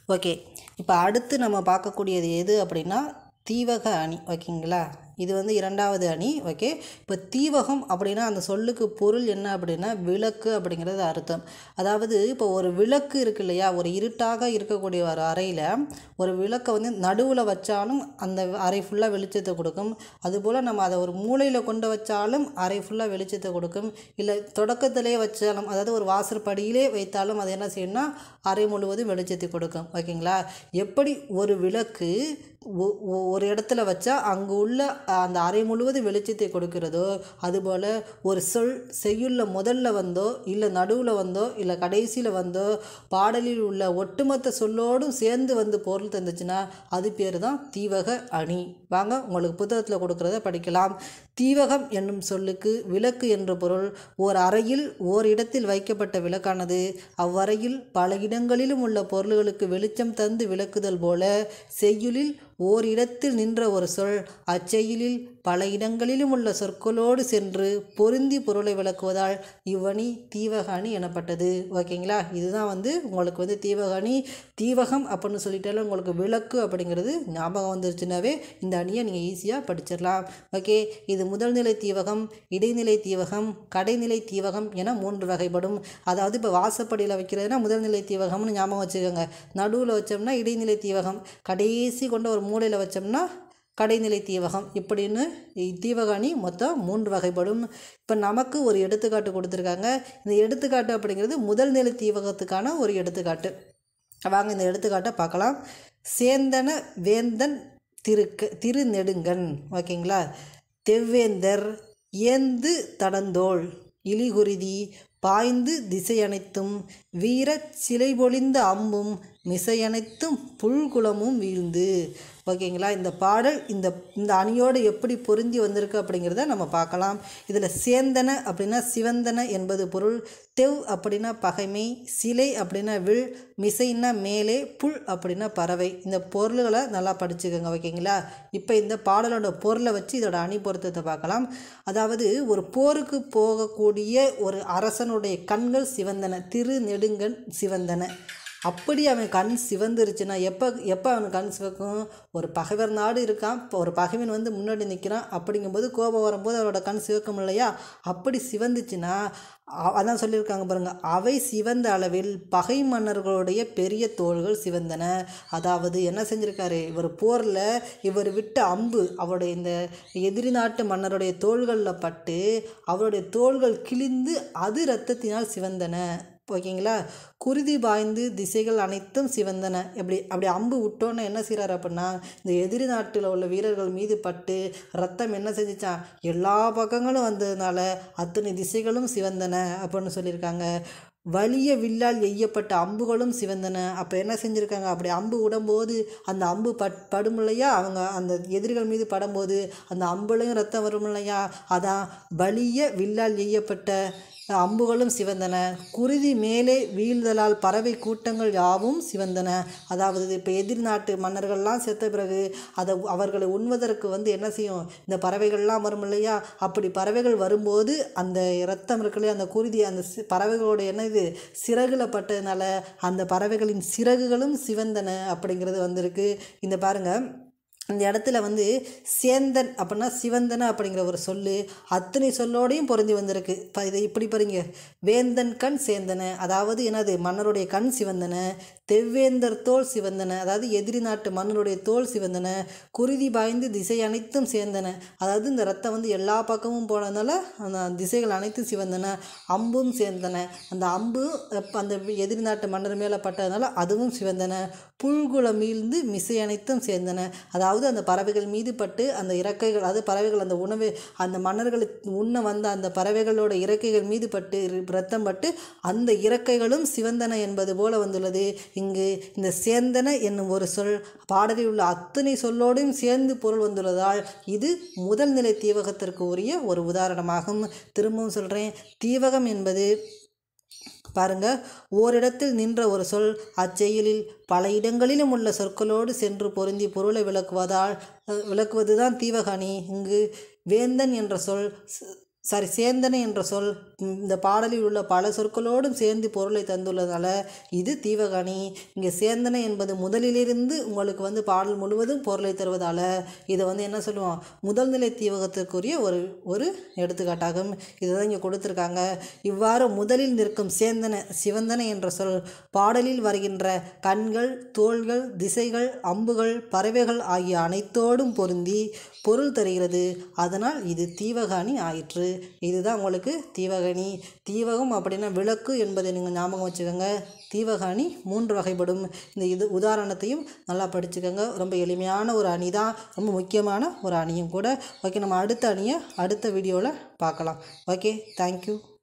okay இப்போ அடுத்து நம்ம பார்க்கக்கூடியது எது அப்படின்னா தீவக அணி ஓகேங்களா இது வந்து இரண்டாவது அணி ஓகே இப்போ தீவகம் அப்படின்னா அந்த சொல்லுக்கு பொருள் என்ன அப்படின்னா விளக்கு அப்படிங்கிறது அர்த்தம் அதாவது இப்போ ஒரு விளக்கு இருக்கு இல்லையா ஒரு இருட்டாக இருக்கக்கூடிய ஒரு அறையில் ஒரு விளக்கை வந்து நடுவில் வச்சாலும் அந்த அறை ஃபுல்லாக வெளிச்சத்தை கொடுக்கும் அதுபோல் நம்ம அதை ஒரு மூலையில் கொண்டு வச்சாலும் அறை ஃபுல்லாக வெளிச்சத்தை கொடுக்கும் இல்லை தொடக்கத்திலே வச்சாலும் அதாவது ஒரு வாசற்படியிலே வைத்தாலும் அது என்ன செய்யணும்னா அறை முழுவதும் வெளிச்சத்தை கொடுக்கும் ஓகேங்களா எப்படி ஒரு விளக்கு ஒ- ஒ- ஒரு இடத்துல வச்சா அங்கே உள்ள அந்த அறை முழுவதும் வெளிச்சத்தை கொடுக்கிறதோ அதுபோல் ஒரு சொல் செய்யுள்ள முதல்ல வந்தோ இல்லை நடுவில் வந்தோ இல்லை கடைசியில் வந்தோ பாடலில் உள்ள ஒட்டுமொத்த சொல்லோடும் சேர்ந்து வந்து பொருள் தந்துச்சுன்னா அது பேர் தான் தீவக அணி வாங்க உங்களுக்கு புத்தகத்தில் கொடுக்குறத படிக்கலாம் தீவகம் என்னும் சொல்லுக்கு விளக்கு என்ற பொருள் ஓர் அறையில் ஓர் இடத்தில் வைக்கப்பட்ட விளக்கானது அவ்வறையில் பல இடங்களிலும் உள்ள பொருள்களுக்கு வெளிச்சம் தந்து விளக்குதல் போல செய்யுளில் ஓர் இடத்தில் நின்ற ஒரு சொல் அச்செயலில் பல இடங்களிலும் உள்ள சொற்களோடு சென்று பொருந்தி பொருளை விளக்குவதால் இவ்வணி தீவக அணி எனப்பட்டது ஓகேங்களா இதுதான் வந்து உங்களுக்கு வந்து தீவக அணி தீவகம் அப்படின்னு சொல்லிட்டாலும் உங்களுக்கு விளக்கு அப்படிங்கிறது ஞாபகம் வந்துருச்சுனாவே இந்த அணியை நீங்கள் ஈஸியாக படிச்சிடலாம் ஓகே இது முதல்நிலை தீவகம் இடைநிலை தீவகம் கடைநிலை தீவகம் என மூன்று வகைப்படும் அதாவது இப்போ வாசப்படியில் வைக்கிறதுனா முதல்நிலை தீவகம்னு ஞாபகம் வச்சுக்கோங்க நடுவில் வச்சோம்னா இடைநிலை தீவகம் கடைசி கொண்ட ஒரு மூலையில் வச்சோம்னா கடைநிலை தீவகம் இப்படின்னு இ- தீவக அணி மொத்தம் மூன்று வகைப்படும் இப்போ நமக்கு ஒரு எடுத்துக்காட்டு கொடுத்துருக்காங்க இந்த எடுத்துக்காட்டு அப்படிங்கிறது முதல் நிலை தீவகத்துக்கான ஒரு எடுத்துக்காட்டு வாங்க இந்த எடுத்துக்காட்டை பார்க்கலாம் சேந்தன வேந்தன் திருக்கு திருநெடுங்கன் ஓகேங்களா தெவ்வேந்தர் ஏந்து தடந்தோள் இலிகுருதி பாய்ந்து திசையனைத்தும் வீரச் சிலைபொழிந்த அம்பும் மிசையனைத்தும் புல்குளமும் வீழ்ந்து ஓகேங்களா இந்த பாடல் இந்த இந்த அணியோடு எப்படி பொருந்தி வந்திருக்கு அப்படிங்கிறத நம்ம பார்க்கலாம் இதில் சேந்தன அப்படின்னா சிவந்தன என்பது பொருள் தெவ் அப்படின்னா பகைமை சிலை அப்படின்னா வில் மிசைன்னா மேலே புல் அப்படின்னா பறவை இந்த பொருள்களை நல்லா படிச்சுக்கோங்க ஓகேங்களா இப்போ இந்த பாடலோட பொருளை வச்சு இதோட அணி பொருத்தத்தை பார்க்கலாம் அதாவது ஒரு போருக்கு போகக்கூடிய ஒரு அரசனுடைய கண்கள் சிவந்தன திரு நெடுங்கன் சிவந்தன அப்படி அவன் கண் சிவந்துருச்சுன்னா எப்போ எப்போ அவன் கண் சிவக்கும் ஒரு பகைவர் நாடு இருக்கான் இப்போ ஒரு பகைவன் வந்து முன்னாடி நிற்கிறான் அப்படிங்கும்போது கோபம் வரும்போது அவரோட கண் சிவக்கும் இல்லையா அப்படி சிவந்துச்சுன்னா அ- அதான் சொல்லியிருக்காங்க பாருங்க அவை சிவந்த அளவில் பகை மன்னர்களுடைய பெரிய தோள்கள் சிவந்தன அதாவது என்ன செஞ்சிருக்காரு இவர் போரில் இவர் விட்ட அம்பு அவருடைய இந்த எதிரி நாட்டு மன்னருடைய தோள்களில் பட்டு அவருடைய தோள்கள் கிழிந்து அது இரத்தத்தினால் சிவந்தன ஓகேங்களா குருதி பாய்ந்து திசைகள் அனைத்தும் சிவந்தன எப்படி அப்படி அம்பு விட்டோன்னு என்ன செய்கிறாரு அப்படின்னா இந்த எதிரி நாட்டில் உள்ள வீரர்கள் மீது பட்டு ரத்தம் என்ன செஞ்சுச்சான் எல்லா பக்கங்களும் வந்ததுனால அத்தனை திசைகளும் சிவந்தன அப்படின்னு சொல்லியிருக்காங்க வலிய வில்லால் எய்யப்பட்ட அம்புகளும் சிவந்தன அப்போ என்ன செஞ்சுருக்காங்க அப்படி அம்பு விடும்போது அந்த அம்பு பட் படும் இல்லையா அவங்க அந்த எதிரிகள் மீது படும்போது அந்த அம்புலையும் ரத்தம் வரும் இல்லையா அதான் வலிய வில்லால் எய்யப்பட்ட அம்புகளும் சிவந்தன குருதி மேலே வீழ்தலால் பறவை கூட்டங்கள் யாவும் சிவந்தன அதாவது இப்போ எதிர் நாட்டு மன்னர்கள்லாம் செத்த பிறகு அதை அவர்களை உண்வதற்கு வந்து என்ன செய்யும் இந்த பறவைகள்லாம் வரும் இல்லையா அப்படி பறவைகள் வரும்போது அந்த இரத்தம் இருக்கு இல்லையா அந்த குருதி அந்த சி- பறவைகளோட என்ன இது சிறகுல பட்டதுனால அந்த பறவைகளின் சிறகுகளும் சிவந்தன அப்படிங்கிறது வந்திருக்கு இந்த பாருங்க இந்த இடத்துல வந்து சேந்தன் அப்படின்னா சிவந்தன அப்படிங்கிற ஒரு சொல்லு அத்தனை சொல்லோடையும் பொருந்தி வந்திருக்கு இப்போ இதை இப்படி பாருங்க வேந்தன் கண் சேந்தன அதாவது என்னது மன்னருடைய கண் சிவந்தன தெவ்வேந்தர் தோல் சிவந்தன அதாவது எதிரி நாட்டு மன்னருடைய தோல் சிவந்தன குருதி பாய்ந்து திசை அனைத்தும் சேர்ந்தன அதாவது இந்த ரத்தம் வந்து எல்லா பக்கமும் போனதுனால அந்த திசைகள் அனைத்தும் சிவந்தன அம்பும் சேர்ந்தன அந்த அம்பு அப்ப அந்த எதிரி நாட்டு மன்னர் மேலே பட்டதுனால அதுவும் சிவந்தன புல்குளம் மீழ்ந்து மிசை அனைத்தும் சேர்ந்தன அதாவது அந்த பறவைகள் மீது பட்டு அந்த இறக்கைகள் அதாவது பறவைகள் அந்த உணவு அந்த மன்னர்கள் உண்ண வந்த அந்த பறவைகளோட இறக்கைகள் மீது பட்டு இரு- ரத்தம் பட்டு அந்த இறக்கைகளும் சிவந்தன என்பது போல வந்துள்ளது இங்கு இந்த சேந்தன என்னும் ஒரு சொல் பாடலில் உள்ள அத்தனை சொல்லோடும் சேர்ந்து பொருள் வந்துள்ளதால் இது முதல் நிலை தீவகத்திற்கு உரிய ஒரு உதாரணமாகும் திரும்பவும் சொல்கிறேன் தீவகம் என்பது பாருங்க ஓரிடத்தில் நின்ற ஒரு சொல் அச்செயலில் பல இடங்களிலும் உள்ள சொற்களோடு சென்று பொருந்தி பொருளை விளக்குவதால் அஹ், விளக்குவதுதான் தீவகாணி இங்கு வேந்தன் என்ற சொல் சி- சாரி சேந்தனை என்ற சொல் இந்த பாடலில் உள்ள பல சொற்களோடும் சேர்ந்து பொருளை தந்துள்ளதால் இது தீவகணி இங்கே சேந்தனை என்பது முதலிலிருந்து உங்களுக்கு வந்து பாடல் முழுவதும் பொருளை தருவதால் இதை வந்து என்ன சொல்லுவோம் முதல் நிலை தீவகத்திற்குரிய ஒரு ஒரு எடுத்துக்காட்டாகும் இதை தான் இங்கே கொடுத்துருக்காங்க இவ்வாறு முதலில் நிற்கும் சேந்தன சிவந்தனை என்ற சொல் பாடலில் வருகின்ற கண்கள் தோள்கள் திசைகள் அம்புகள் பறவைகள் ஆகிய அனைத்தோடும் பொருந்தி பொருள் தருகிறது அதனால் இது தீவகாணி ஆயிற்று இதுதான் உங்களுக்கு தீவகணி தீவகம் அப்படின்னா விளக்கு என்பதை நீங்கள் ஞாபகம் வச்சுக்கோங்க தீவகாணி மூன்று வகைப்படும் இந்த இது உதாரணத்தையும் நல்லா படிச்சுக்கோங்க ரொம்ப எளிமையான ஒரு அணி தான் ரொம்ப முக்கியமான ஒரு அணியும் கூட ஓகே நம்ம அடுத்த அணியை அடுத்த வீடியோவில் பார்க்கலாம் ஓகே தேங்க்யூ